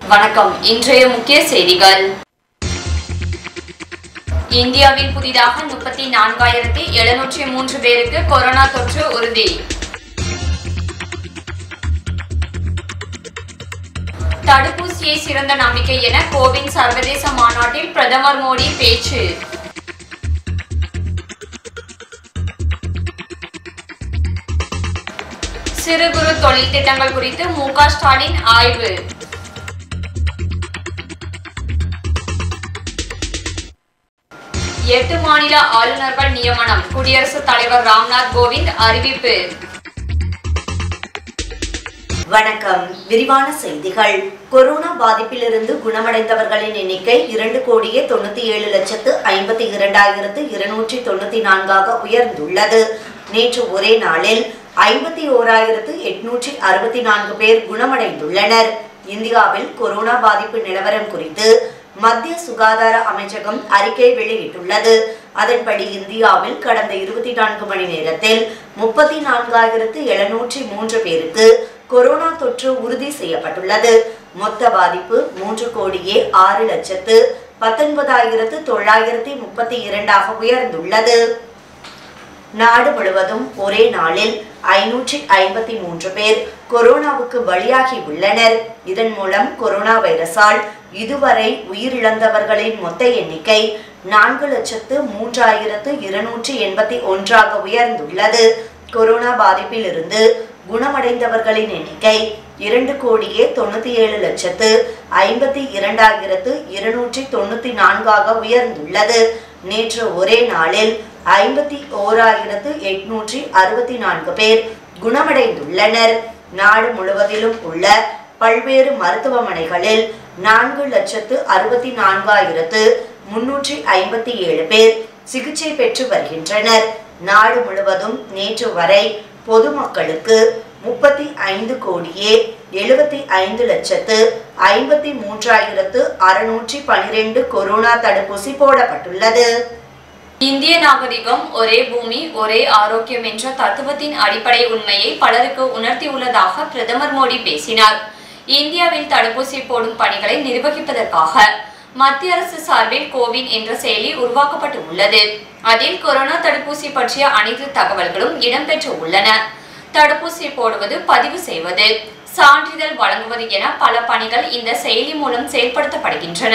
வணக்கம் இன்றைய முக்கிய செய்திகள் இந்தியாவில் புதிதாக முப்பத்தி நான்காயிரத்தி எழுநூற்றி மூன்று பேருக்கு கொரோனா தொற்று உறுதி தடுப்பூசியை சிறந்த நம்பிக்கை என கோவின் சர்வதேச மாநாட்டில் பிரதமர் மோடி பேச்சு சிறு குறு தொழில் திட்டங்கள் குறித்து மு க ஸ்டாலின் ஆய்வு எட்டு மாநில ஆளுநர்கள் நியமனம் குடியரசுத் தலைவர் ராம்நாத் கோவிந்த் அறிவிப்பு வணக்கம் விரிவான செய்திகள் கொரோனா பாதிப்பிலிருந்து குணமடைந்தவர்களின் எண்ணிக்கை இரண்டு கோடியே தொண்ணூத்தி ஏழு லட்சத்து ஐம்பத்தி இரண்டாயிரத்து இருநூற்றி தொண்ணூத்தி நான்காக உயர்ந்துள்ளது நேற்று ஒரே நாளில் ஐம்பத்தி ஓராயிரத்து எட்நூற்றி அறுபத்தி நான்கு பேர் குணமடைந்துள்ளனர் இந்தியாவில் கொரோனா பாதிப்பு நிலவரம் குறித்து மத்திய சுகாதார அமைச்சகம் அறிக்கை வெளியிட்டுள்ளது அதன்படி இந்தியாவில் கடந்த இருபத்தி நான்கு மணி நேரத்தில் முப்பத்தி நான்காயிரத்து எழுநூற்றி மூன்று பேருக்கு கொரோனா தொற்று உறுதி செய்யப்பட்டுள்ளது மொத்த பாதிப்பு மூன்று கோடியே ஆறு லட்சத்து பத்தொன்பதாயிரத்து தொள்ளாயிரத்தி முப்பத்தி இரண்டாக உயர்ந்துள்ளது நாடு முழுவதும் ஒரே நாளில் ஐநூற்றி ஐம்பத்தி மூன்று பேர் கொரோனாவுக்கு பலியாகி உள்ளனர் இதன் மூலம் கொரோனா வைரஸால் இதுவரை உயிரிழந்தவர்களின் மொத்த எண்ணிக்கை நான்கு லட்சத்து மூன்றாயிரத்து இருநூற்றி எண்பத்தி ஒன்றாக உயர்ந்துள்ளது கொரோனா பாதிப்பிலிருந்து குணமடைந்தவர்களின் எண்ணிக்கை இரண்டு கோடியே தொண்ணூத்தி ஏழு லட்சத்து ஐம்பத்தி இரண்டாயிரத்து இருநூற்றி தொண்ணூத்தி நான்காக உயர்ந்துள்ளது நேற்று ஒரே நாளில் ஐம்பத்தி ஓராயிரத்து எட்நூற்றி அறுபத்தி நான்கு பேர் குணமடைந்துள்ளனர் நாடு முழுவதிலும் உள்ள பல்வேறு மருத்துவமனைகளில் நான்கு லட்சத்து அறுபத்தி நான்காயிரத்து முன்னூற்றி ஐம்பத்தி ஏழு பேர் சிகிச்சை பெற்று வருகின்றனர் நாடு முழுவதும் நேற்று வரை பொதுமக்களுக்கு முப்பத்தி ஐந்து கோடியே எழுபத்தி ஐந்து லட்சத்து ஐம்பத்தி மூன்றாயிரத்து அறுநூற்றி பனிரெண்டு கொரோனா தடுப்பூசி போடப்பட்டுள்ளது இந்திய நாகரிகம் ஒரே பூமி ஒரே ஆரோக்கியம் என்ற தத்துவத்தின் அடிப்படை உண்மையை பலருக்கு உணர்த்தியுள்ளதாக பிரதமர் மோடி பேசினார் இந்தியாவில் தடுப்பூசி போடும் பணிகளை நிர்வகிப்பதற்காக மத்திய அரசு சார்பில் கோவின் என்ற செயலி உருவாக்கப்பட்டு உள்ளது அதில் கொரோனா தடுப்பூசி பற்றிய அனைத்து தகவல்களும் இடம்பெற்று உள்ளன தடுப்பூசி போடுவது பதிவு செய்வது சான்றிதழ் வழங்குவது என பல பணிகள் இந்த செயலி மூலம் செயல்படுத்தப்படுகின்றன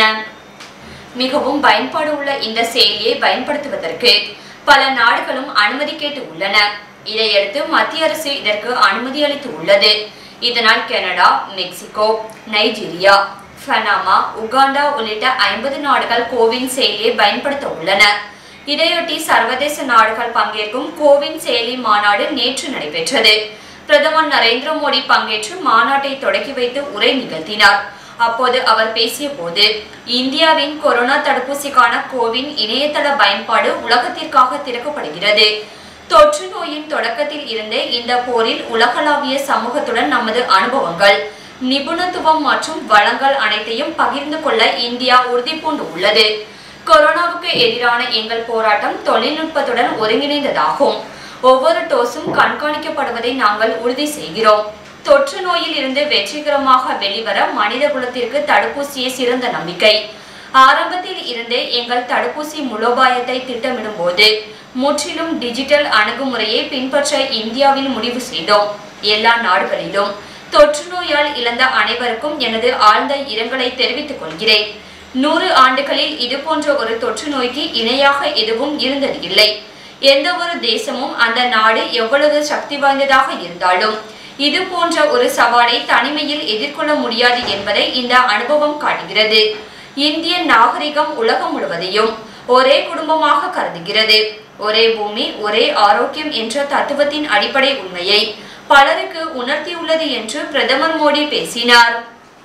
மிகவும் பயன்பாடு உள்ள இந்த செயலியை பயன்படுத்துவதற்கு பல நாடுகளும் அனுமதி கேட்டு உள்ளன இதையடுத்து மத்திய அரசு இதற்கு அனுமதி அளித்து உள்ளது இதனால் Canada Mexico Nigeria Panama Uganda உள்ளிட்ட ஐம்பது நாடுகள் கோவின் செயலியை பயன்படுத்த உள்ளன இதையொட்டி சர்வதேச நாடுகள் பங்கேற்கும் கோவின் செயலி மாநாடு நேற்று நடைபெற்றது பிரதமர் நரேந்திர மோடி பங்கேற்று மாநாட்டை தொடக்கி வைத்து உரை நிகழ்த்தினார் அப்போது அவர் பேசிய போது இந்தியாவின் கொரோனா தடுப்பூசிக்கான கோவின் இணையதள பயன்பாடு உலகத்திற்காக திறக்கப்படுகிறது தொற்று நோயின் தொடக்கத்தில் இருந்தே இந்த போரில் உலகளாவிய சமூகத்துடன் நமது அனுபவங்கள் நிபுணத்துவம் மற்றும் வளங்கள் அனைத்தையும் பகிர்ந்து கொள்ள இந்தியா உறுதி பூண்டு உள்ளது கொரோனாவுக்கு எதிரான எங்கள் போராட்டம் தொழில்நுட்பத்துடன் ஒருங்கிணைந்ததாகும் ஒவ்வொரு டோஸும் கண்காணிக்கப்படுவதை நாங்கள் உறுதி செய்கிறோம் தொற்று நோயில் இருந்து வெற்றிகரமாக வெளிவர மனித குலத்திற்கு தடுப்பூசியே சிறந்த நம்பிக்கை ஆரம்பத்தில் இருந்தே எங்கள் தடுப்பூசி முலோபாயத்தை திட்டமிடும் போது முற்றிலும் டிஜிட்டல் அணுகுமுறையை பின்பற்ற இந்தியாவில் முடிவு செய்தோம் எல்லா நாடுகளிலும் தொற்று நோயால் இழந்த அனைவருக்கும் எனது ஆழ்ந்த இரங்கலை தெரிவித்துக் கொள்கிறேன் நூறு ஆண்டுகளில் இது போன்ற ஒரு தொற்று நோய்க்கு இணையாக எதுவும் இருந்தது இல்லை எந்த ஒரு தேசமும் அந்த நாடு எவ்வளவு சக்தி வாய்ந்ததாக இருந்தாலும் இது போன்ற ஒரு சவாலை தனிமையில் எதிர்கொள்ள முடியாது என்பதை இந்த அனுபவம் காட்டுகிறது இந்திய நாகரிகம் உலகம் முழுவதையும் ஒரே குடும்பமாக கருதுகிறது ஒரே பூமி ஒரே ஆரோக்கியம் என்ற தத்துவத்தின் அடிப்படை உண்மையை பலருக்கு உணர்த்தியுள்ளது என்று பிரதமர் மோடி பேசினார்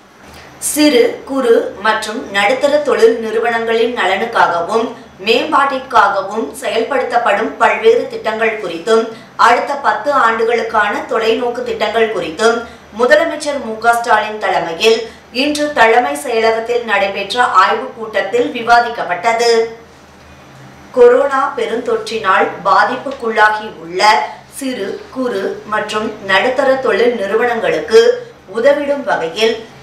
சிறு குறு மற்றும் நடுத்தர தொழில் நிறுவனங்களின் நலனுக்காகவும் மேம்பாட்டிற்காகவும் செயல்படுத்தப்படும் பல்வேறு திட்டங்கள் குறித்தும் அடுத்த பத்து ஆண்டுகளுக்கான தொலைநோக்கு திட்டங்கள் குறித்தும் முதலமைச்சர் மு க ஸ்டாலின் தலைமையில் இன்று தலைமை செயலகத்தில் நடைபெற்ற ஆய்வுக் கூட்டத்தில் விவாதிக்கப்பட்டது கொரோனா பெருந்தொற்றினால் பாதிப்புக்குள்ளாகி உள்ள சிறு குறு மற்றும் நடுத்தர தொழில் நிறுவனங்களுக்கு உதவிடும் வகையில்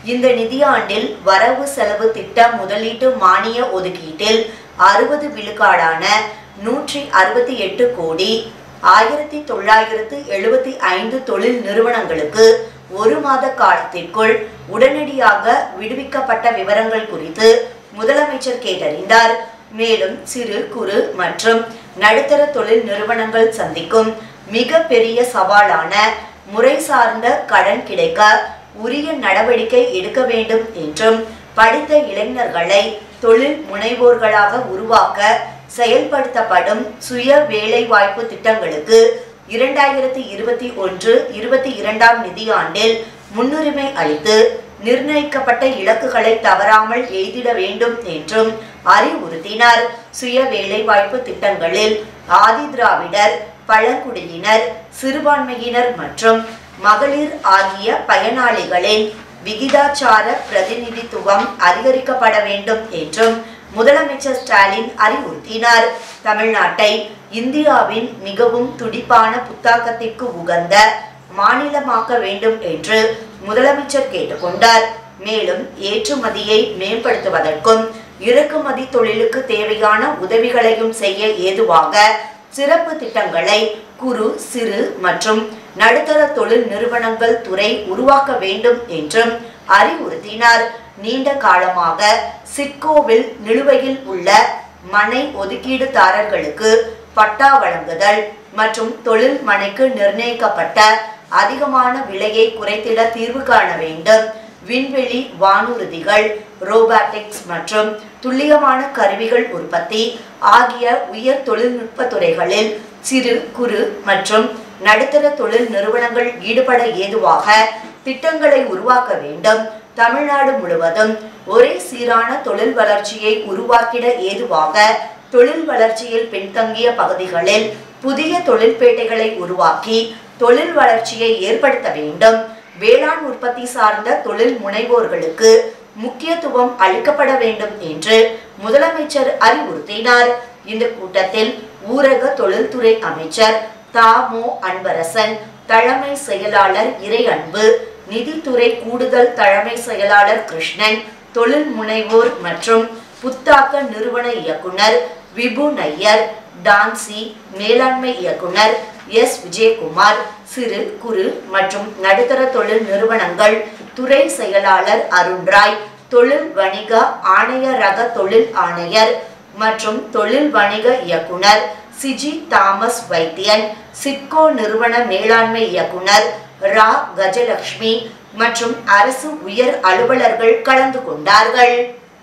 இந்த நிதியாண்டில் வரவு செலவு திட்ட முதலீட்டு மானிய ஒதுக்கீட்டில் அறுபது விழுக்காடான நூற்றி அறுபத்தி எட்டு கோடி ஆயிரத்தி தொள்ளாயிரத்து எழுபத்தி ஐந்து தொழில் நிறுவனங்களுக்கு ஒரு மாத காலத்திற்குள் உடனடியாக விடுவிக்கப்பட்ட விவரங்கள் குறித்து முதலமைச்சர் கேட்டறிந்தார் மேலும் சிறு குறு மற்றும் நடுத்தர தொழில் நிறுவனங்கள் சந்திக்கும் மிக பெரிய சவாலான முறை சார்ந்த கடன் கிடைக்க உரிய நடவடிக்கை எடுக்க வேண்டும் என்றும் படித்த இளைஞர்களை தொழில் முனைவோர்களாக உருவாக்க செயல்படுத்தப்படும் சுய வேலைவாய்ப்பு திட்டங்களுக்கு இரண்டாயிரத்தி இருபத்தி ஒன்று இருபத்தி இரண்டாம் நிதியாண்டில் முன்னுரிமை அளித்து நிர்ணயிக்கப்பட்ட இலக்குகளை தவறாமல் எய்திட வேண்டும் என்றும் அறிவுறுத்தினார் சுய வேலைவாய்ப்பு திட்டங்களில் ஆதி திராவிடர் பழங்குடியினர் சிறுபான்மையினர் மற்றும் மகளிர் ஆகிய பயனாளிகளின் விகிதாச்சார பிரதிநிதித்துவம் அதிகரிக்கப்பட வேண்டும் என்றும் முதலமைச்சர் ஸ்டாலின் அறிவுறுத்தினார் தமிழ்நாட்டை இந்தியாவின் மிகவும் துடிப்பான புத்தாக்கத்திற்கு உகந்த மாநிலமாக்க வேண்டும் என்று முதலமைச்சர் கேட்டுக்கொண்டார் மேலும் ஏற்றுமதியை மேம்படுத்துவதற்கும் இறக்குமதி தொழிலுக்கு தேவையான உதவிகளையும் செய்ய ஏதுவாக சிறப்பு திட்டங்களை குறு சிறு மற்றும் நடுத்தர தொழில் நிறுவனங்கள் துறை உருவாக்க வேண்டும் என்றும் அறிவுறுத்தினார் நீண்ட காலமாக சிட்கோவில் நிலுவையில் உள்ள மனை ஒதுக்கீடுதாரர்களுக்கு பட்டா வழங்குதல் மற்றும் தொழில் மனைக்கு நிர்ணயிக்கப்பட்ட அதிகமான விலையை குறைத்திட தீர்வு காண வேண்டும் விண்வெளி வானூர்திகள் ரோபாட்டிக்ஸ் மற்றும் துல்லியமான கருவிகள் உற்பத்தி ஆகிய உயர் தொழில்நுட்ப துறைகளில் சிறு குறு மற்றும் நடுத்தர தொழில் நிறுவனங்கள் ஈடுபட ஏதுவாக திட்டங்களை உருவாக்க வேண்டும் தமிழ்நாடு முழுவதும் ஒரே சீரான தொழில் வளர்ச்சியை உருவாக்கிட ஏதுவாக தொழில் வளர்ச்சியில் பின்தங்கிய பகுதிகளில் புதிய தொழிற்பேட்டைகளை உருவாக்கி தொழில் வளர்ச்சியை ஏற்படுத்த வேண்டும் வேளாண் உற்பத்தி சார்ந்த தொழில் முனைவோர்களுக்கு முக்கியத்துவம் அளிக்கப்பட வேண்டும் என்று முதலமைச்சர் அறிவுறுத்தினார் இந்த கூட்டத்தில் ஊரக தொழில்துறை அமைச்சர் தாமோ அன்பரசன் தலைமை செயலாளர் இறை அன்பு நிதித்துறை கூடுதல் தலைமை செயலாளர் கிருஷ்ணன் தொழில் முனைவோர் மற்றும் புத்தாக்க நிறுவன இயக்குனர் விபு நையர் டான்சி மேலாண்மை இயக்குனர் எஸ் விஜயகுமார் சிறு குறு மற்றும் நடுத்தர தொழில் நிறுவனங்கள் துறை செயலாளர் அருண்ராய் தொழில் வணிக ஆணைய ரக தொழில் ஆணையர் மற்றும் தொழில் வணிக இயக்குனர் சிஜி தாமஸ் வைத்தியன் சிட்கோ நிறுவன மேலாண்மை இயக்குனர் ரா கஜலட்சுமி மற்றும் அரசு உயர் அலுவலர்கள் கலந்து கொண்டார்கள்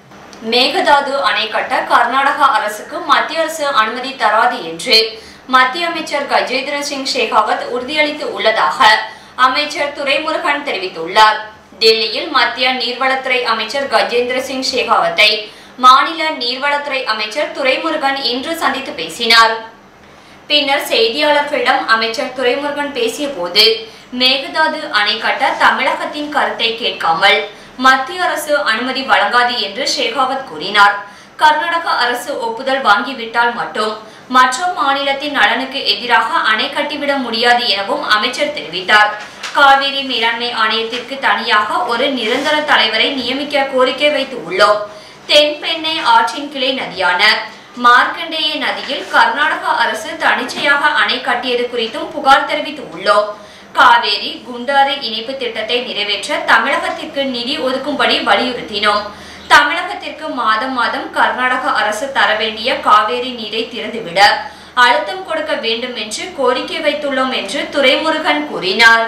மேகதாது அணை கட்ட கர்நாடகா அரசுக்கு மத்திய அரசு அனுமதி தராது என்று மத்திய அமைச்சர் கஜேந்திர சிங் ஷெகாவத் உறுதியளித்து உள்ளதாக அமைச்சர் துரைமுருகன் தெரிவித்துள்ளார் டெல்லியில் மத்திய நீர்வளத்துறை அமைச்சர் கஜேந்திர சிங் ஷெகாவத்தை மாநில நீர்வளத்துறை அமைச்சர் துரைமுருகன் இன்று சந்தித்து பேசினார் பின்னர் செய்தியாளர்களிடம் அமைச்சர் துரைமுருகன் பேசிய போது மேகதாது அணை கட்ட தமிழகத்தின் கருத்தை கேட்காமல் மத்திய அரசு அனுமதி வழங்காது என்று ஷேகாவத் கூறினார் கர்நாடக அரசு ஒப்புதல் வாங்கிவிட்டால் மட்டும் மற்ற மாநிலத்தின் நலனுக்கு எதிராக அணை கட்டிவிட முடியாது எனவும் அமைச்சர் தெரிவித்தார் காவிரி மேலாண்மை ஆணையத்திற்கு தனியாக ஒரு நிரந்தர தலைவரை நியமிக்க கோரிக்கை வைத்து உள்ளோம் தென்பெண்ணை ஆற்றின் கிளை நதியான மார்க்கண்டேய நதியில் கர்நாடக அரசு தனிச்சையாக அணை கட்டியது குறித்தும் புகார் தெரிவித்து உள்ளோம் காவேரி குண்டாறு இணைப்பு திட்டத்தை நிறைவேற்ற தமிழகத்திற்கு நிதி ஒதுக்கும்படி வலியுறுத்தினோம் தமிழகத்திற்கு மாதம் மாதம் கர்நாடக அரசு தர வேண்டிய காவேரி நீரை திறந்துவிட அழுத்தம் கொடுக்க வேண்டும் என்று கோரிக்கை வைத்துள்ளோம் என்று துரைமுருகன் கூறினார்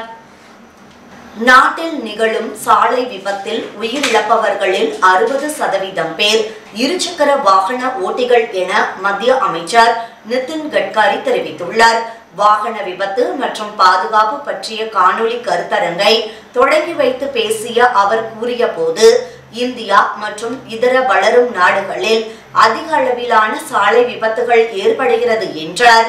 நாட்டில் நிகழும் சாலை விபத்தில் உயிரிழப்பவர்களில் அறுபது சதவீதம் பேர் இருசக்கர வாகன ஓட்டிகள் என மத்திய அமைச்சர் நிதின் கட்காரி தெரிவித்துள்ளார் வாகன விபத்து மற்றும் பாதுகாப்பு பற்றிய காணொளி கருத்தரங்கை தொடங்கி வைத்து பேசிய அவர் கூறிய போது இந்தியா மற்றும் இதர வளரும் நாடுகளில் அதிக அளவிலான சாலை விபத்துகள் ஏற்படுகிறது என்றார்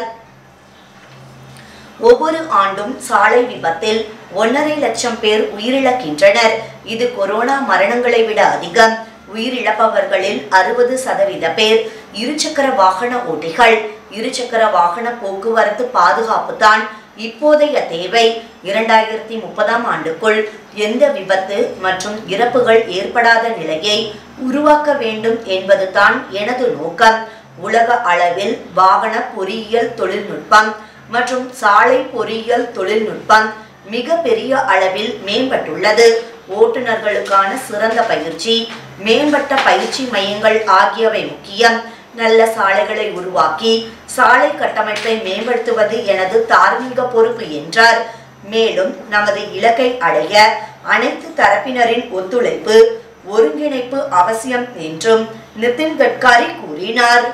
ஒவ்வொரு ஆண்டும் சாலை விபத்தில் ஒன்றரை லட்சம் பேர் உயிரிழக்கின்றனர் இது கொரோனா மரணங்களை விட அதிகம் உயிரிழப்பவர்களில் அறுபது சதவீத பேர் இருசக்கர வாகன ஓட்டிகள் இருசக்கர வாகன போக்குவரத்து பாதுகாப்பு தான் இப்போதைய தேவை இரண்டாயிரத்தி முப்பதாம் ஆண்டுக்குள் எந்த விபத்து மற்றும் இறப்புகள் ஏற்படாத நிலையை உருவாக்க வேண்டும் என்பதுதான் எனது நோக்கம் உலக அளவில் வாகன பொறியியல் தொழில்நுட்பம் மற்றும் சாலை பொறியியல் தொழில்நுட்பம் மிக பெரிய அளவில் மேம்பட்டுள்ளது ஓட்டுநர்களுக்கான சிறந்த பயிற்சி மேம்பட்ட பயிற்சி மையங்கள் ஆகியவை முக்கியம் நல்ல சாலைகளை உருவாக்கி சாலை கட்டமைப்பை மேம்படுத்துவது எனது தார்மீக பொறுப்பு என்றார் மேலும் நமது இலக்கை அடைய அனைத்து தரப்பினரின் ஒத்துழைப்பு ஒருங்கிணைப்பு அவசியம் என்றும் நிதின் கட்காரி கூறினார்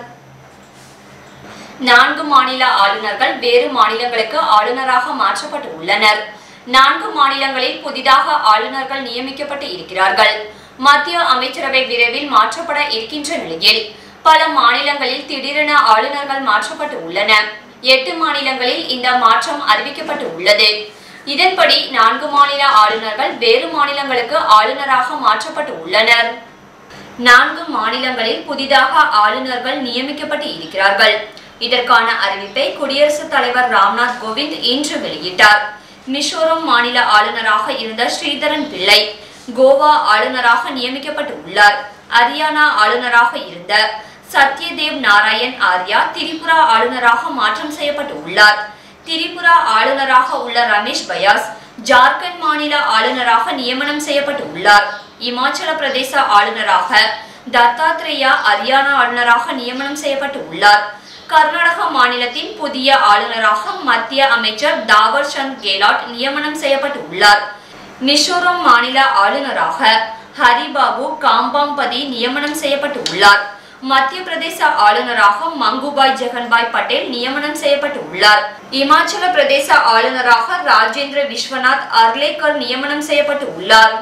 நான்கு மாநில ஆளுநர்கள் வேறு மாநிலங்களுக்கு ஆளுநராக மாற்றப்பட்டு உள்ளனர் நான்கு மாநிலங்களில் புதிதாக ஆளுநர்கள் நியமிக்கப்பட்டு இருக்கிறார்கள் மத்திய அமைச்சரவை விரைவில் மாற்றப்பட இருக்கின்ற நிலையில் பல மாநிலங்களில் திடீரென ஆளுநர்கள் மாற்றப்பட்டு உள்ளன எட்டு மாநிலங்களில் இந்த மாற்றம் அறிவிக்கப்பட்டு உள்ளது இதன்படி நான்கு மாநில ஆளுநர்கள் வேறு மாநிலங்களுக்கு ஆளுநராக மாற்றப்பட்டு உள்ளனர் நான்கு மாநிலங்களில் புதிதாக ஆளுநர்கள் நியமிக்கப்பட்டு இருக்கிறார்கள் இதற்கான அறிவிப்பை குடியரசுத் தலைவர் ராம்நாத் கோவிந்த் இன்று வெளியிட்டார் மிசோரம் மாநில ஆளுநராக இருந்த ஸ்ரீதரன் பிள்ளை கோவா ஆளுநராக நியமிக்கப்பட்டு உள்ளார் ஹரியானா ஆளுநராக இருந்த சத்யதேவ் நாராயண் ஆர்யா திரிபுரா ஆளுநராக மாற்றம் செய்யப்பட்டு உள்ளார் திரிபுரா ஆளுநராக உள்ள ரமேஷ் பயாஸ் ஜார்க்கண்ட் மாநில ஆளுநராக நியமனம் செய்யப்பட்டு உள்ளார் இமாச்சல பிரதேச ஆளுநராக தத்தாத்ரேயா ஹரியானா ஆளுநராக நியமனம் செய்யப்பட்டு உள்ளார் கர்நாடக மாநிலத்தின் புதிய ஆளுநராக மத்திய அமைச்சர் தாவர் சந்த் கெலாட் நியமனம் செய்யப்பட்டு உள்ளார் மிசோரம் மாநில ஆளுநராக ஹரிபாபு காம்பாம்பதி நியமனம் செய்யப்பட்டு உள்ளார் மத்திய பிரதேச ஆளுநராக மங்குபாய் ஜெகன்பாய் பட்டேல் நியமனம் செய்யப்பட்டு உள்ளார் இமாச்சல பிரதேச ஆளுநராக ராஜேந்திர விஸ்வநாத் அர்லேக்கர் நியமனம் செய்யப்பட்டு உள்ளார்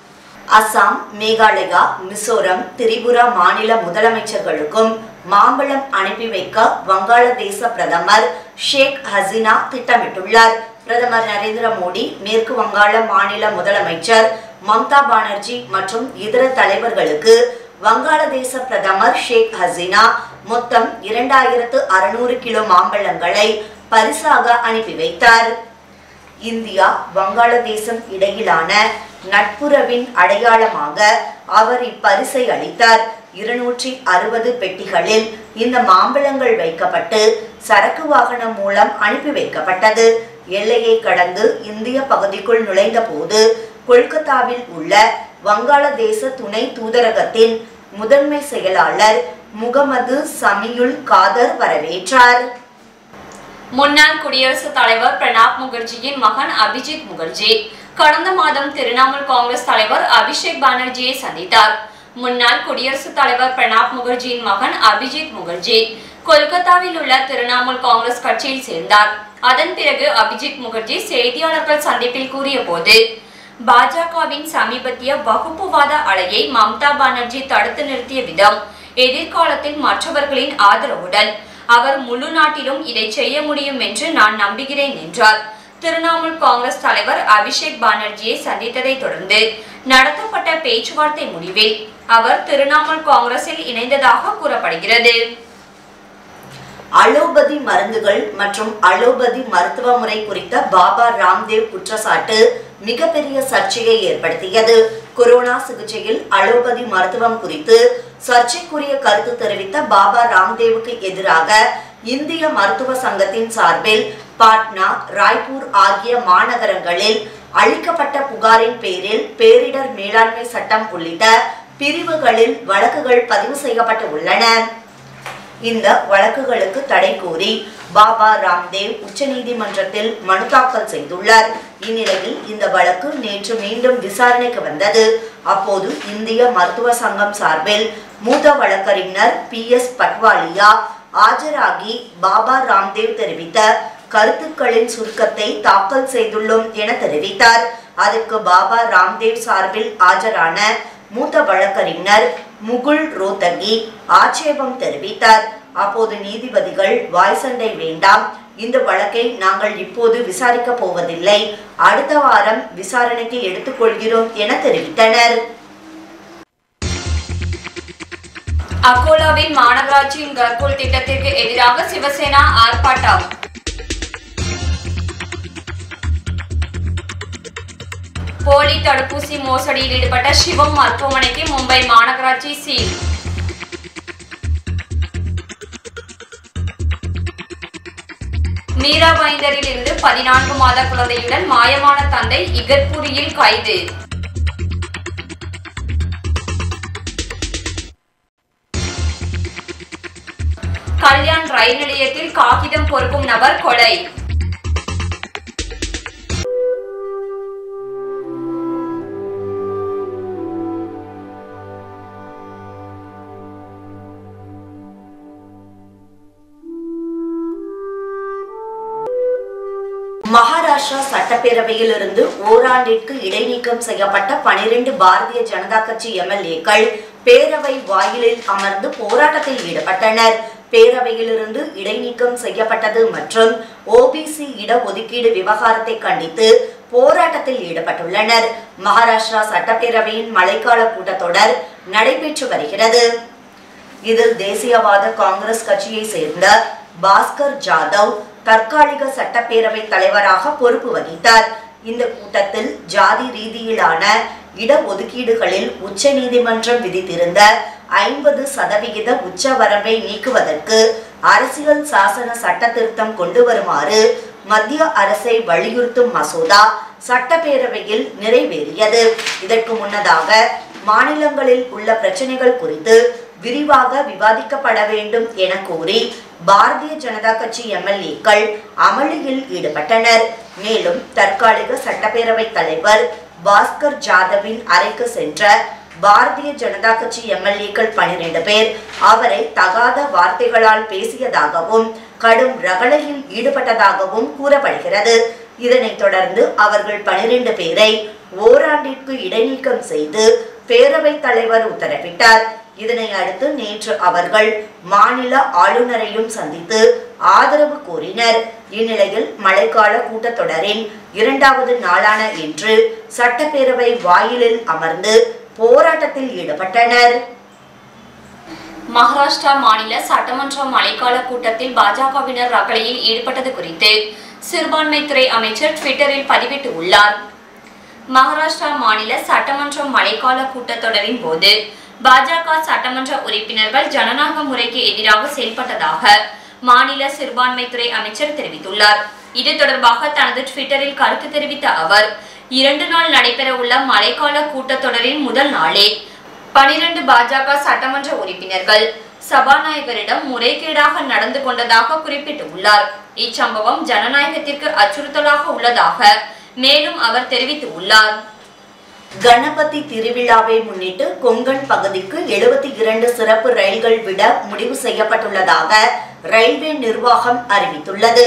அசாம் மேகாலயா மிசோரம் திரிபுரா மாநில முதலமைச்சர்களுக்கும் மாம்பழம் அனுப்பி வைக்க வங்காளதேச பிரதமர் ஷேக் ஹசீனா திட்டமிட்டுள்ளார் பிரதமர் நரேந்திர மோடி மேற்கு வங்காள மாநில முதலமைச்சர் மம்தா பானர்ஜி மற்றும் இதர தலைவர்களுக்கு வங்காளதேச பிரதமர் ஷேக் ஹசீனா மொத்தம் இரண்டாயிரத்து அறுநூறு கிலோ மாம்பழங்களை பரிசாக அனுப்பி வைத்தார் இந்தியா வங்காளதேசம் இடையிலான நட்புறவின் அடையாளமாக அவர் இப்பரிசை அளித்தார் இருநூற்றி அறுபது பெட்டிகளில் இந்த மாம்பழங்கள் வைக்கப்பட்டு சரக்கு வாகனம் மூலம் அனுப்பி வைக்கப்பட்டது எல்லையை கடந்து இந்திய பகுதிக்குள் நுழைந்த போது கொல்கத்தாவில் உள்ள வங்காளதேச துணை தூதரகத்தின் முதன்மை செயலாளர் முகமது சமியுல் காதர் வரவேற்றார் முன்னாள் குடியரசுத் தலைவர் பிரணாப் முகர்ஜியின் மகன் அபிஜித் முகர்ஜி கடந்த மாதம் திரிணாமுல் காங்கிரஸ் தலைவர் அபிஷேக் பானர்ஜியை சந்தித்தார் முன்னாள் குடியரசுத் தலைவர் பிரணாப் முகர்ஜியின் மகன் அபிஜித் முகர்ஜி கொல்கத்தாவில் உள்ள திரிணாமுல் காங்கிரஸ் கட்சியில் சேர்ந்தார் அதன் பிறகு அபிஜித் முகர்ஜி செய்தியாளர்கள் சந்திப்பில் கூறிய போது பாஜகவின் சமீபத்திய வகுப்புவாத அலையை மம்தா பானர்ஜி தடுத்து நிறுத்திய விதம் எதிர்காலத்தில் மற்றவர்களின் ஆதரவுடன் அவர் முழு நாட்டிலும் இதை செய்ய முடியும் என்று நான் நம்புகிறேன் என்றார் திரிணாமுல் காங்கிரஸ் தலைவர் அபிஷேக் பானர்ஜியை சந்தித்ததை தொடர்ந்து நடத்தப்பட்ட பேச்சுவார்த்தை முடிவில் அவர் திரிணாமுல் காங்கிரஸில் இணைந்ததாக கூறப்படுகிறது அலோபதி மருந்துகள் மற்றும் அலோபதி மருத்துவ முறை குறித்த பாபா ராம்தேவ் குற்றச்சாட்டு மிகப்பெரிய சர்ச்சையை ஏற்படுத்தியது கொரோனா சிகிச்சையில் அலோபதி மருத்துவம் குறித்து சர்ச்சைக்குரிய கருத்து தெரிவித்த பாபா ராம்தேவுக்கு எதிராக இந்திய மருத்துவ சங்கத்தின் சார்பில் பாட்னா ராய்ப்பூர் ஆகிய மாநகரங்களில் அளிக்கப்பட்ட புகாரின் பேரில் பேரிடர் மேலாண்மை சட்டம் உள்ளிட்ட பிரிவுகளில் வழக்குகள் பதிவு செய்யப்பட்டு உள்ளன இந்த வழக்குகளுக்கு தடை கோரி பாபா ராம்தேவ் உச்சநீதிமன்றத்தில் மனு தாக்கல் செய்துள்ளார் இந்நிலையில் இந்த வழக்கு நேற்று மீண்டும் விசாரணைக்கு வந்தது அப்போது இந்திய மருத்துவ சங்கம் சார்பில் மூத்த வழக்கறிஞர் பி எஸ் பட்வாலியா ஆஜராகி பாபா ராம்தேவ் தெரிவித்த கருத்துக்களின் சுருக்கத்தை தாக்கல் செய்துள்ளோம் என தெரிவித்தார் அதற்கு பாபா ராம்தேவ் சார்பில் ஆஜரான மூத்த வழக்கறிஞர் முகுல் ரோத்தகி ஆட்சேபம் தெரிவித்தார் அப்போது நீதிபதிகள் வாய் சண்டை வேண்டாம் இந்த வழக்கை நாங்கள் இப்போது விசாரிக்கப் போவதில்லை அடுத்த வாரம் விசாரணைக்கு எடுத்துக்கொள்கிறோம் என தெரிவித்தனர் அகோலாவில் மாநகராட்சியின் கர்குல் திட்டத்திற்கு எதிராக சிவசேனா ஆர்ப்பாட்டம் போலி தடுப்பூசி மோசடியில் ஈடுபட்ட சிவம் மருத்துவமனைக்கு மும்பை மாநகராட்சி சீல் மீரா பைந்தரில் இருந்து பதினான்கு மாத குழந்தையுடன் மாயமான தந்தை இகத்புரியில் கைது கல்யாண் ரயில் நிலையத்தில் காகிதம் பொறுக்கும் நபர் கொலை மகாராஷ்டிரா சட்டப்பேரவையில் இருந்து ஓராண்டிற்கு இடைநீக்கம் செய்யப்பட்ட பனிரெண்டு பாரதிய ஜனதா கட்சி எம்எல்ஏக்கள் பேரவை வாயிலில் அமர்ந்து போராட்டத்தில் ஈடுபட்டனர் பேரவையிலிருந்து இடைநீக்கம் செய்யப்பட்டது மற்றும் ஓபிசி இடஒதுக்கீடு விவகாரத்தை கண்டித்து போராட்டத்தில் ஈடுபட்டுள்ளனர் மகாராஷ்டிரா சட்டப்பேரவையின் மழைக்கால கூட்டத்தொடர் நடைபெற்று வருகிறது இதில் தேசியவாத காங்கிரஸ் கட்சியை சேர்ந்த பாஸ்கர் ஜாதவ் தற்காலிக சட்டப்பேரவை தலைவராக பொறுப்பு வகித்தார் இந்த கூட்டத்தில் ஜாதி ரீதியிலான இடஒதுக்கீடுகளில் உச்சநீதிமன்றம் விதித்திருந்த ஐம்பது சதவிகித உச்சவரம்பை நீக்குவதற்கு அரசியல் சாசன சட்ட திருத்தம் கொண்டு வருமாறு மத்திய அரசை வலியுறுத்தும் மசோதா சட்டப்பேரவையில் நிறைவேறியது இதற்கு முன்னதாக மாநிலங்களில் உள்ள பிரச்சனைகள் குறித்து விரிவாக விவாதிக்கப்பட வேண்டும் என கோரி பாரதிய ஜனதா கட்சி எம்எல்ஏக்கள் அமளியில் ஈடுபட்டனர் மேலும் தற்காலிக சட்டப்பேரவை தலைவர் பாஸ்கர் ஜாதவின் அறைக்கு சென்ற பாரதிய ஜனதா கட்சி எம்எல்ஏக்கள் பனிரெண்டு பேர் அவரை தகாத வார்த்தைகளால் பேசியதாகவும் கடும் ரகளையில் ஈடுபட்டதாகவும் கூறப்படுகிறது இதனைத் தொடர்ந்து அவர்கள் பனிரெண்டு பேரை ஓராண்டிற்கு இடைநீக்கம் செய்து பேரவைத் தலைவர் உத்தரவிட்டார் இதனை அடுத்து நேற்று அவர்கள் மாநில ஆளுநரையும் சந்தித்து ஆதரவு கோரினர் இந்நிலையில் மழைக்கால கூட்டத்தொடரின் இரண்டாவது நாளான இன்று சட்டப்பேரவை வாயிலில் அமர்ந்து போராட்டத்தில் ஈடுபட்டனர் மகாராஷ்டிரா மாநில சட்டமன்ற மழைக்கால கூட்டத்தில் பாஜகவினர் ரகளையில் ஈடுபட்டது குறித்து சிறுபான்மைத்துறை அமைச்சர் ட்விட்டரில் பதிவிட்டு உள்ளார் மகாராஷ்டிரா மாநில சட்டமன்ற மழைக்கால கூட்டத்தொடரின் போது பாஜக சட்டமன்ற உறுப்பினர்கள் ஜனநாயக முறைக்கு எதிராக செயல்பட்டதாக மாநில சிறுபான்மைத்துறை அமைச்சர் தெரிவித்துள்ளார் இது தொடர்பாக தனது ட்விட்டரில் கருத்து தெரிவித்த அவர் இரண்டு நாள் நடைபெற உள்ள மழைக்கால கூட்டத்தொடரின் முதல் நாளே பனிரெண்டு பாஜக சட்டமன்ற உறுப்பினர்கள் சபாநாயகரிடம் முறைகேடாக நடந்து கொண்டதாக குறிப்பிட்டுள்ளார் இச்சம்பவம் ஜனநாயகத்திற்கு அச்சுறுத்தலாக உள்ளதாக மேலும் அவர் தெரிவித்துள்ளார் கணபதி திருவிழாவை முன்னிட்டு கொங்கன் பகுதிக்கு எழுபத்தி இரண்டு சிறப்பு ரயில்கள் விட முடிவு செய்யப்பட்டுள்ளதாக ரயில்வே நிர்வாகம் அறிவித்துள்ளது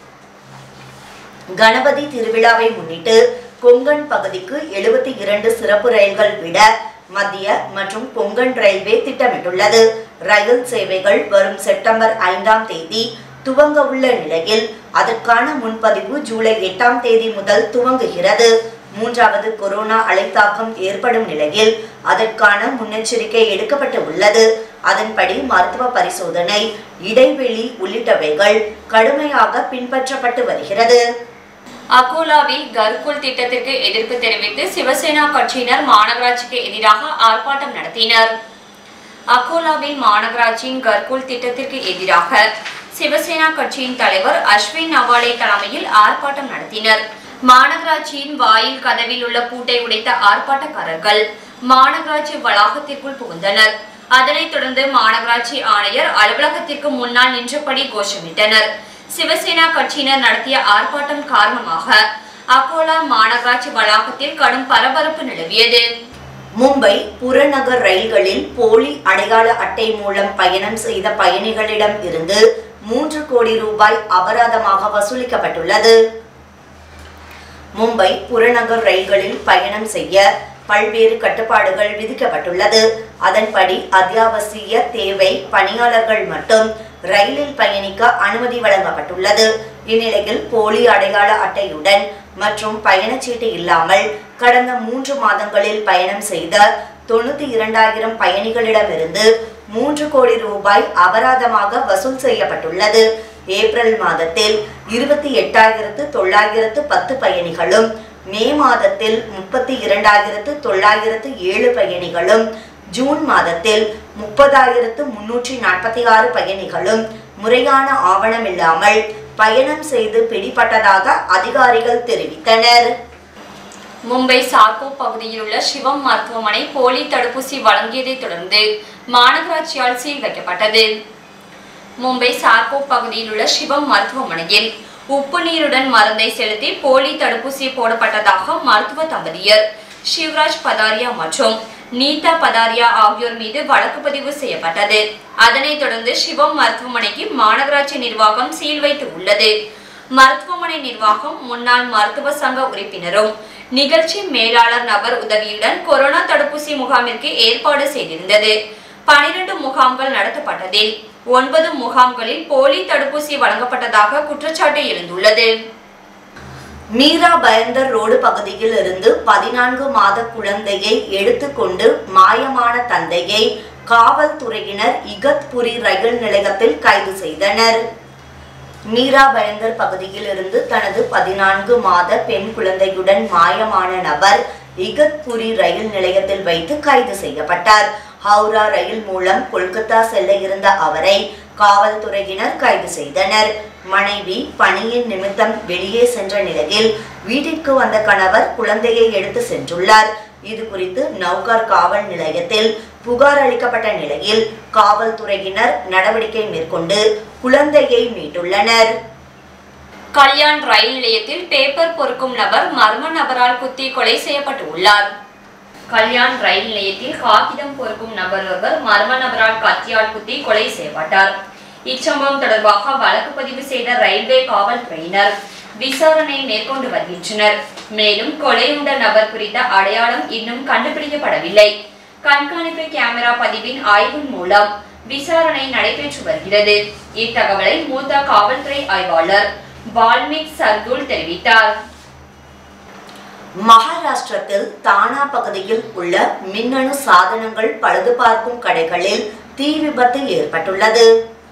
கணபதி திருவிழாவை முன்னிட்டு கொங்கன் பகுதிக்கு எழுபத்தி இரண்டு சிறப்பு ரயில்கள் விட மத்திய மற்றும் கொங்கன் ரயில்வே திட்டமிட்டுள்ளது ரயில் சேவைகள் வரும் செப்டம்பர் ஐந்தாம் தேதி துவங்க உள்ள நிலையில் அதற்கான முன்பதிவு ஜூலை எட்டாம் தேதி முதல் துவங்குகிறது மூன்றாவது கொரோனா அலைத்தாக்கம் ஏற்படும் நிலையில் அதற்கான முன்னெச்சரிக்கை எடுக்கப்பட்டு உள்ளது அதன்படி மருத்துவ பரிசோதனை இடைவெளி உள்ளிட்டவைகள் கடுமையாக பின்பற்றப்பட்டு வருகிறது அகோலாவில் கர்குல் திட்டத்திற்கு எதிர்ப்பு தெரிவித்து சிவசேனா கட்சியினர் மாநகராட்சிக்கு எதிராக ஆர்ப்பாட்டம் நடத்தினர் அகோலாவில் மாநகராட்சியின் கர்குல் திட்டத்திற்கு எதிராக சிவசேனா கட்சியின் தலைவர் அஸ்வின் நவாலே தலைமையில் ஆர்ப்பாட்டம் நடத்தினர் மாநகராட்சியின் வாயில் கதவில் உள்ள பூட்டை உடைத்த ஆர்ப்பாட்டக்காரர்கள் மாநகராட்சி வளாகத்திற்குள் புகுந்தனர் அதனைத் தொடர்ந்து மாநகராட்சி ஆணையர் அலுவலகத்திற்கு முன்னால் நின்றபடி கோஷமிட்டனர் சிவசேனா கட்சியினர் நடத்திய ஆர்ப்பாட்டம் காரணமாக அகோலா மாநகராட்சி வளாகத்தில் கடும் பரபரப்பு நிலவியது மும்பை புறநகர் ரயில்களில் போலி அடையாள அட்டை மூலம் பயணம் செய்த பயணிகளிடம் இருந்து மூன்று கோடி ரூபாய் அபராதமாக வசூலிக்கப்பட்டுள்ளது மும்பை புறநகர் ரயில்களில் பயணம் செய்ய பல்வேறு கட்டுப்பாடுகள் விதிக்கப்பட்டுள்ளது அதன்படி அத்தியாவசிய தேவை பணியாளர்கள் மட்டும் ரயிலில் பயணிக்க அனுமதி வழங்கப்பட்டுள்ளது இந்நிலையில் போலி அடையாள அட்டையுடன் மற்றும் பயணச்சீட்டு இல்லாமல் கடந்த மூன்று மாதங்களில் பயணம் செய்த தொண்ணூத்தி இரண்டாயிரம் பயணிகளிடமிருந்து மூன்று கோடி ரூபாய் அபராதமாக வசூல் செய்யப்பட்டுள்ளது ஏப்ரல் மாதத்தில் இருபத்தி எட்டாயிரத்து தொள்ளாயிரத்து பத்து பயணிகளும் மே மாதத்தில் முப்பத்தி இரண்டாயிரத்து தொள்ளாயிரத்து ஏழு பயணிகளும் ஜூன் மாதத்தில் முப்பதாயிரத்து முன்னூற்றி நாற்பத்தி ஆறு பயணிகளும் முறையான ஆவணமில்லாமல் பயணம் செய்து பிடிபட்டதாக அதிகாரிகள் தெரிவித்தனர் மும்பை சார்கோ பகுதியில் உள்ள சிவம் மருத்துவமனை போலி தடுப்பூசி வழங்கியதைத் தொடர்ந்து மாநகராட்சியால் சீல் வைக்கப்பட்டது மும்பை சார்கோ பகுதியில் உள்ள சிவம் மருத்துவமனையில் உப்பு நீருடன் மருந்தை செலுத்தி போலி தடுப்பூசி போடப்பட்டதாக மருத்துவ தம்பதியர் சிவராஜ் பதாரியா மற்றும் நீதா பதாரியா ஆகியோர் மீது வழக்கு பதிவு செய்யப்பட்டது அதனைத் தொடர்ந்து சிவம் மருத்துவமனைக்கு மாநகராட்சி நிர்வாகம் சீல் வைத்து உள்ளது மருத்துவமனை நிர்வாகம் முன்னாள் மருத்துவ சங்க உறுப்பினரும் நிகழ்ச்சி மேலாளர் நபர் உதவியுடன் கொரோனா தடுப்பூசி முகாமிற்கு ஏற்பாடு செய்திருந்தது பனிரெண்டு முகாம்கள் நடத்தப்பட்டதில் ஒன்பது முகாம்களில் போலி தடுப்பூசி வழங்கப்பட்டதாக குற்றச்சாட்டு எழுந்துள்ளது மீரா பயந்தர் ரோடு பகுதியில் இருந்து பதினான்கு மாத குழந்தையை எடுத்துக்கொண்டு மாயமான தந்தையை காவல்துறையினர் இகத்புரி ரயில் நிலையத்தில் கைது செய்தனர் மீரா பயந்தர் பகுதியில் இருந்து தனது பதினான்கு மாத பெண் குழந்தையுடன் மாயமான நபர் இகத்புரி ரயில் நிலையத்தில் வைத்து கைது செய்யப்பட்டார் ஹவுரா ரயில் மூலம் கொல்கத்தா செல்ல இருந்த அவரை காவல்துறையினர் கைது செய்தனர் மனைவி பணியின் நிமித்தம் வெளியே சென்ற நிலையில் வீட்டிற்கு வந்த கணவர் குழந்தையை எடுத்து சென்றுள்ளார் இது குறித்து நௌகார் காவல் நிலையத்தில் புகார் அளிக்கப்பட்ட நிலையில் காவல்துறையினர் நடவடிக்கை மேற்கொண்டு குழந்தையை மீட்டுள்ளனர் கல்யாண் ரயில் நிலையத்தில் பேப்பர் பொறுக்கும் நபர் மர்ம நபரால் குத்தி கொலை செய்யப்பட்டு உள்ளார் கல்யாண் ரயில் நிலையத்தில் காகிதம் பொறுக்கும் நபர் ஒருவர் மர்ம நபரால் கத்தியால் குத்தி கொலை செய்யப்பட்டார் இச்சம்பவம் தொடர்பாக வழக்கு பதிவு செய்த ரயில்வே காவல்துறையினர் விசாரணை மேற்கொண்டு வருகின்றனர் மேலும் கொலையுண்ட நபர் குறித்த அடையாளம் இன்னும் கண்டுபிடிக்கப்படவில்லை கண்காணிப்பு கேமரா பதிவின் ஆய்வின் மூலம் விசாரணை நடைபெற்று வருகிறது இத்தகவலை மூத்த காவல்துறை ஆய்வாளர் வால்மீக் சர்துல் தெரிவித்தார் மகாராஷ்டிரத்தில் தானா பகுதியில் உள்ள மின்னணு சாதனங்கள் பழுது பார்க்கும் கடைகளில் தீ விபத்து ஏற்பட்டுள்ளது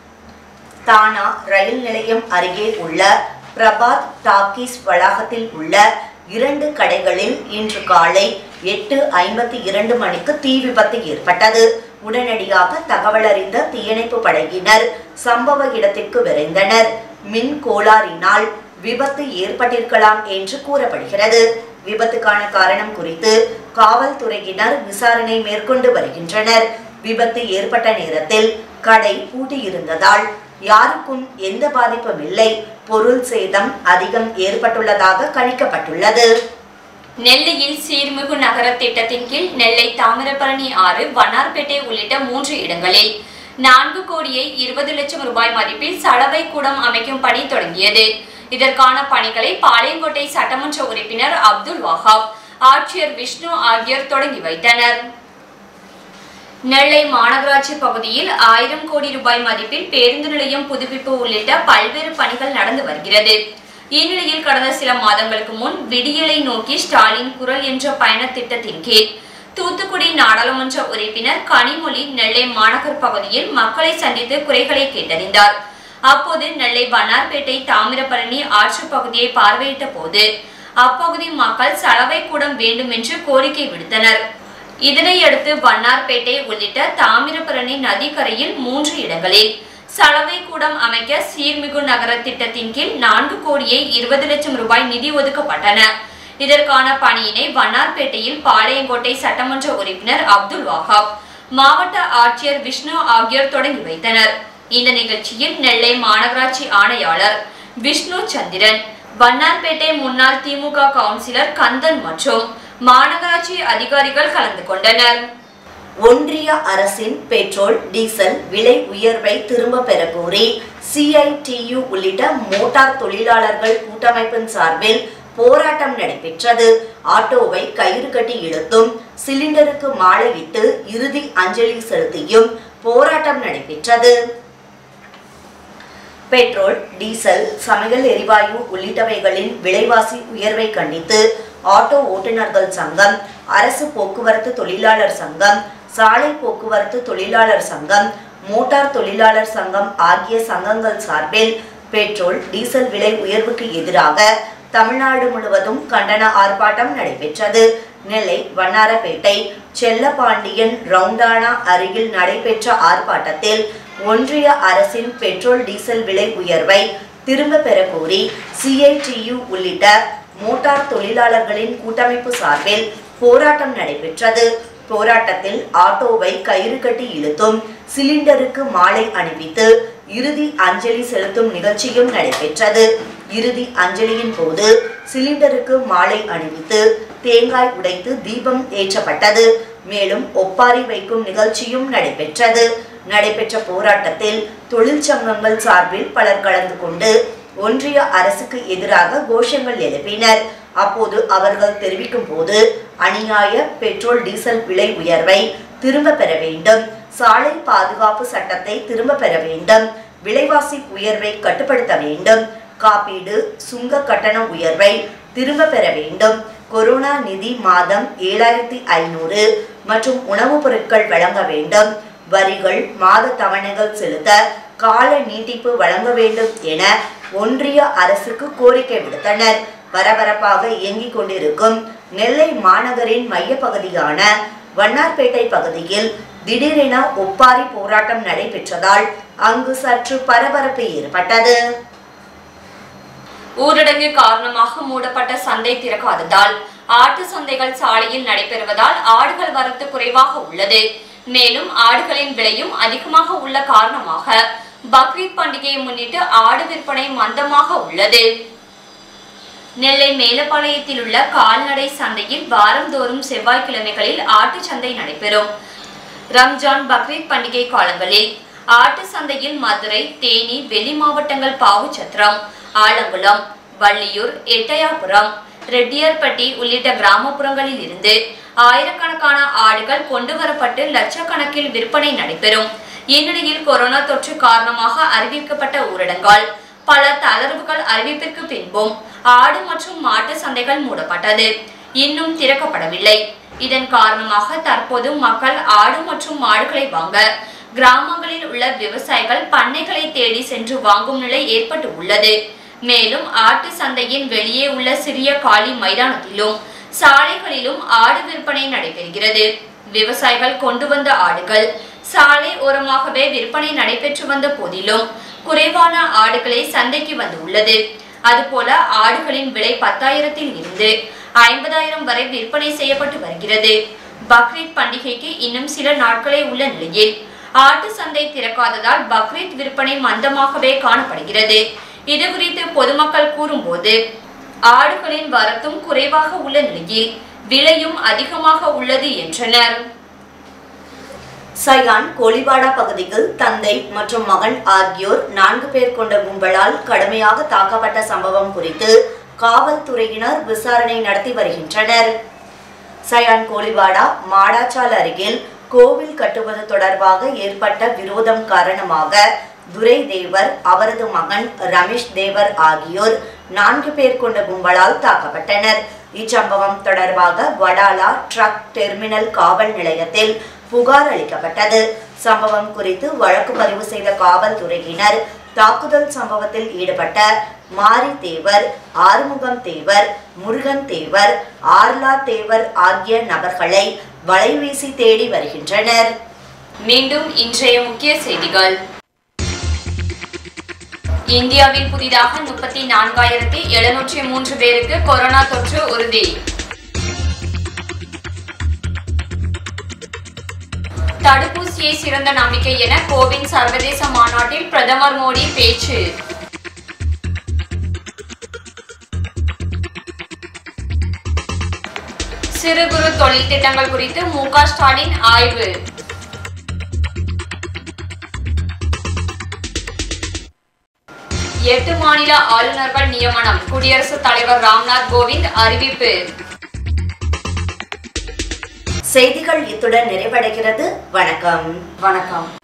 தானா ரயில் நிலையம் அருகே உள்ள பிரபாத் டாக்கீஸ் வளாகத்தில் உள்ள இரண்டு கடைகளில் இன்று காலை எட்டு ஐம்பத்தி இரண்டு மணிக்கு தீ விபத்து ஏற்பட்டது உடனடியாக தகவல் அறிந்த தீயணைப்பு படையினர் சம்பவ இடத்திற்கு விரைந்தனர் மின் கோளாறினால் விபத்து ஏற்பட்டிருக்கலாம் என்று கூறப்படுகிறது விபத்துக்கான காரணம் குறித்து காவல்துறையினர் விசாரணை மேற்கொண்டு வருகின்றனர் விபத்து ஏற்பட்ட நேரத்தில் கடை பூட்டியிருந்ததால் யாருக்கும் எந்த பாதிப்பும் இல்லை பொருள் சேதம் அதிகம் ஏற்பட்டுள்ளதாக கணிக்கப்பட்டுள்ளது நெல்லையில் சீர்மிகு நகர திட்டத்தின் கீழ் நெல்லை தாமிரபரணி ஆறு வண்ணார்பேட்டை உள்ளிட்ட மூன்று இடங்களில் நான்கு கோடியே இருபது லட்சம் ரூபாய் மதிப்பில் சலவை கூடம் அமைக்கும் பணி தொடங்கியது இதற்கான பணிகளை பாளையங்கோட்டை சட்டமன்ற உறுப்பினர் அப்துல் வஹாப் ஆட்சியர் விஷ்ணு ஆகியோர் தொடங்கி வைத்தனர் நெல்லை மாநகராட்சி பகுதியில் ஆயிரம் கோடி ரூபாய் மதிப்பில் பேருந்து நிலையம் புதுப்பிப்பு உள்ளிட்ட பல்வேறு பணிகள் நடந்து வருகிறது இந்நிலையில் கடந்த சில மாதங்களுக்கு முன் விடியலை நோக்கி ஸ்டாலின் குரல் என்ற பயண திட்டத்தின் கீழ் தூத்துக்குடி நாடாளுமன்ற உறுப்பினர் கனிமொழி நெல்லை மாநகர் பகுதியில் மக்களை சந்தித்து குறைகளை கேட்டறிந்தார் அப்போது நெல்லை வண்ணார்பேட்டை தாமிரபரணி ஆற்று பகுதியை பார்வையிட்ட போது அப்பகுதி மக்கள் சலவை கூடம் வேண்டும் என்று கோரிக்கை விடுத்தனர் இதனையடுத்து வண்ணார்பேட்டை உள்ளிட்ட தாமிரபரணி நதிக்கரையில் மூன்று இடங்களில் சலவை கூடம் அமைக்க சீர்மிகு நகர திட்டத்தின் கீழ் நான்கு கோடியே இருபது லட்சம் ரூபாய் நிதி ஒதுக்கப்பட்டன இதற்கான பணியினை வண்ணார்பேட்டையில் பாளையங்கோட்டை சட்டமன்ற உறுப்பினர் அப்துல் வஹாப் மாவட்ட ஆட்சியர் விஷ்ணு ஆகியோர் தொடங்கி வைத்தனர் இந்த நிகழ்ச்சியில் நெல்லை மாநகராட்சி ஆணையாளர் விஷ்ணு சந்திரன் வண்ணார்பேட்டை முன்னாள் திமுக கவுன்சிலர் கந்தன் மற்றும் மாநகராட்சி அதிகாரிகள் கலந்து கொண்டனர் ஒன்றிய அரசின் பெட்ரோல் டீசல் விலை உயர்வை திரும்ப பெற கோரி சிஐடியு உள்ளிட்ட மோட்டார் தொழிலாளர்கள் கூட்டமைப்பின் சார்பில் போராட்டம் நடைபெற்றது ஆட்டோவை கயிறு கட்டி இழுத்தும் சிலிண்டருக்கு மாலையிட்டு இறுதி அஞ்சலி செலுத்தியும் போராட்டம் நடைபெற்றது பெட்ரோல் டீசல் சமையல் எரிவாயு உள்ளிட்டவைகளின் விலைவாசி உயர்வை கண்டித்து ஆட்டோ ஓட்டுநர்கள் சங்கம் அரசு போக்குவரத்து தொழிலாளர் சங்கம் சாலை போக்குவரத்து தொழிலாளர் சங்கம் மோட்டார் தொழிலாளர் சங்கம் ஆகிய சங்கங்கள் சார்பில் பெட்ரோல் டீசல் விலை உயர்வுக்கு எதிராக தமிழ்நாடு முழுவதும் கண்டன ஆர்ப்பாட்டம் நடைபெற்றது நெல்லை வண்ணாரப்பேட்டை செல்லப்பாண்டியன் ரவுண்டானா அருகில் நடைபெற்ற ஆர்ப்பாட்டத்தில் ஒன்றிய அரசின் பெட்ரோல் டீசல் விலை உயர்வை திரும்ப பெற கோரி சிஐடியு உள்ளிட்ட மோட்டார் தொழிலாளர்களின் கூட்டமைப்பு சார்பில் போராட்டம் நடைபெற்றது போராட்டத்தில் ஆட்டோவை கயிறு கட்டி இழுத்தும் சிலிண்டருக்கு மாலை அணிவித்து இறுதி அஞ்சலி செலுத்தும் நிகழ்ச்சியும் நடைபெற்றது இறுதி அஞ்சலியின் போது சிலிண்டருக்கு மாலை அணிவித்து தேங்காய் உடைத்து தீபம் ஏற்றப்பட்டது மேலும் ஒப்பாரி வைக்கும் நிகழ்ச்சியும் நடைபெற்றது நடைபெற்ற போராட்டத்தில் தொழிற்சங்கங்கள் சார்பில் பலர் கலந்து கொண்டு ஒன்றிய அரசுக்கு எதிராக கோஷங்கள் எழுப்பினர் அப்போது அவர்கள் தெரிவிக்கும் போது அநியாய பெட்ரோல் டீசல் விலை உயர்வை திரும்ப பெற வேண்டும் சாலை பாதுகாப்பு சட்டத்தை திரும்ப பெற வேண்டும் விலைவாசி உயர்வை கட்டுப்படுத்த வேண்டும் காப்பீடு சுங்க கட்டண உயர்வை திரும்ப பெற வேண்டும் கொரோனா நிதி மாதம் ஏழாயிரத்தி ஐநூறு மற்றும் உணவுப் பொருட்கள் வழங்க வேண்டும் வரிகள் மாத தவணைகள் செலுத்த கால நீட்டிப்பு வழங்க வேண்டும் என ஒன்றிய அரசுக்கு கோரிக்கை விடுத்தனர் பரபரப்பாக இயங்கிக் கொண்டிருக்கும் நெல்லை மாநகரின் மையப்பகுதியான வண்ணார்பேட்டை பகுதியில் திடீரென ஒப்பாரி போராட்டம் நடைபெற்றதால் அங்கு சற்று பரபரப்பு ஏற்பட்டது ஊரடங்கு காரணமாக மூடப்பட்ட சந்தை திறக்காததால் ஆட்டு சந்தைகள் சாலையில் நடைபெறுவதால் ஆடுகள் வரத்து குறைவாக உள்ளது மேலும் ஆடுகளின் விலையும் அதிகமாக உள்ள காரணமாக பக்ரீத் பண்டிகையை முன்னிட்டு ஆடு விற்பனை மந்தமாக உள்ளது நெல்லை மேலப்பாளையத்தில் உள்ள கால்நடை சந்தையில் வாரந்தோறும் செவ்வாய்க்கிழமைகளில் ஆட்டு சந்தை நடைபெறும் ரம்ஜான் பக்ரீத் பண்டிகை காலங்களில் ஆட்டு சந்தையில் மதுரை தேனி வெளி மாவட்டங்கள் பாவுச்சத்திரம் ஆலங்குளம் வள்ளியூர் எட்டயாபுரம் ரெட்டியார்பட்டி உள்ளிட்ட கிராமப்புறங்களில் இருந்து ஆயிரக்கணக்கான ஆடுகள் கொண்டு வரப்பட்டு லட்சக்கணக்கில் விற்பனை நடைபெறும் இந்நிலையில் கொரோனா தொற்று காரணமாக அறிவிக்கப்பட்ட ஊரடங்கால் பல தளர்வுகள் அறிவிப்பிற்கு பின்பும் ஆடு மற்றும் மாட்டு சந்தைகள் மூடப்பட்டது இன்னும் திறக்கப்படவில்லை இதன் காரணமாக தற்போது மக்கள் ஆடு மற்றும் மாடுகளை வாங்க கிராமங்களில் உள்ள விவசாயிகள் பண்ணைகளை தேடி சென்று வாங்கும் நிலை ஏற்பட்டு உள்ளது மேலும் ஆட்டு சந்தையின் வெளியே உள்ள சிறிய காலி மைதானத்திலும் சாலைகளிலும் ஆடு விற்பனை நடைபெறுகிறது விவசாயிகள் கொண்டு வந்த ஆடுகள் சாலை ஓரமாகவே விற்பனை நடைபெற்று வந்த போதிலும் குறைவான ஆடுகளே சந்தைக்கு வந்து உள்ளது அதுபோல ஆடுகளின் விலை பத்தாயிரத்தில் இருந்து ஐம்பதாயிரம் வரை விற்பனை செய்யப்பட்டு வருகிறது பக்ரீத் பண்டிகைக்கு இன்னும் சில நாட்களே உள்ள நிலையில் ஆட்டு சந்தை திறக்காததால் பக்ரீத் விற்பனை மந்தமாகவே காணப்படுகிறது இது குறித்து பொதுமக்கள் கூறும்போது ஆடுகளின் வரத்தும் குறைவாக உள்ள நிலையில் விலையும் அதிகமாக உள்ளது என்றனர் சயான் கோலிவாடா பகுதியில் தந்தை மற்றும் மகன் ஆகியோர் நான்கு பேர் கொண்ட கும்பலால் கடுமையாக தாக்கப்பட்ட சம்பவம் குறித்து காவல்துறையினர் விசாரணை நடத்தி வருகின்றனர் சயான் கோலிவாடா மாடாச்சால் அருகில் கோவில் கட்டுவது தொடர்பாக ஏற்பட்ட விரோதம் காரணமாக துரை தேவர் அவரது மகன் ரமேஷ் தேவர் ஆகியோர் நான்கு பேர் கொண்ட கும்பலால் தாக்கப்பட்டனர் இச்சம்பவம் தொடர்பாக வடாலா ட்ரக் டெர்மினல் காவல் நிலையத்தில் புகார் அளிக்கப்பட்டது சம்பவம் குறித்து வழக்கு பதிவு செய்த காவல்துறையினர் தாக்குதல் சம்பவத்தில் ஈடுபட்ட மாரி தேவர் ஆறுமுகம் தேவர் முருகன் தேவர் ஆர்லா தேவர் ஆகிய நபர்களை வலைவீசி தேடி வருகின்றனர் மீண்டும் இன்றைய முக்கிய செய்திகள் இந்தியாவில் புதிதாக முப்பத்தி நான்காயிரத்தி எழுநூற்றி மூன்று பேருக்கு கொரோனா தொற்று உறுதி தடுப்பூசியை சிறந்த நம்பிக்கை என கோவின் சர்வதேச மாநாட்டில் பிரதமர் மோடி பேச்சு சிறு குறு தொழில் திட்டங்கள் குறித்து மு க ஸ்டாலின் ஆய்வு எட்டு மாநில ஆளுநர்கள் நியமனம் குடியரசுத் தலைவர் ராம்நாத் கோவிந்த் அறிவிப்பு செய்திகள் இத்துடன் நிறைவடைகிறது வணக்கம் வணக்கம்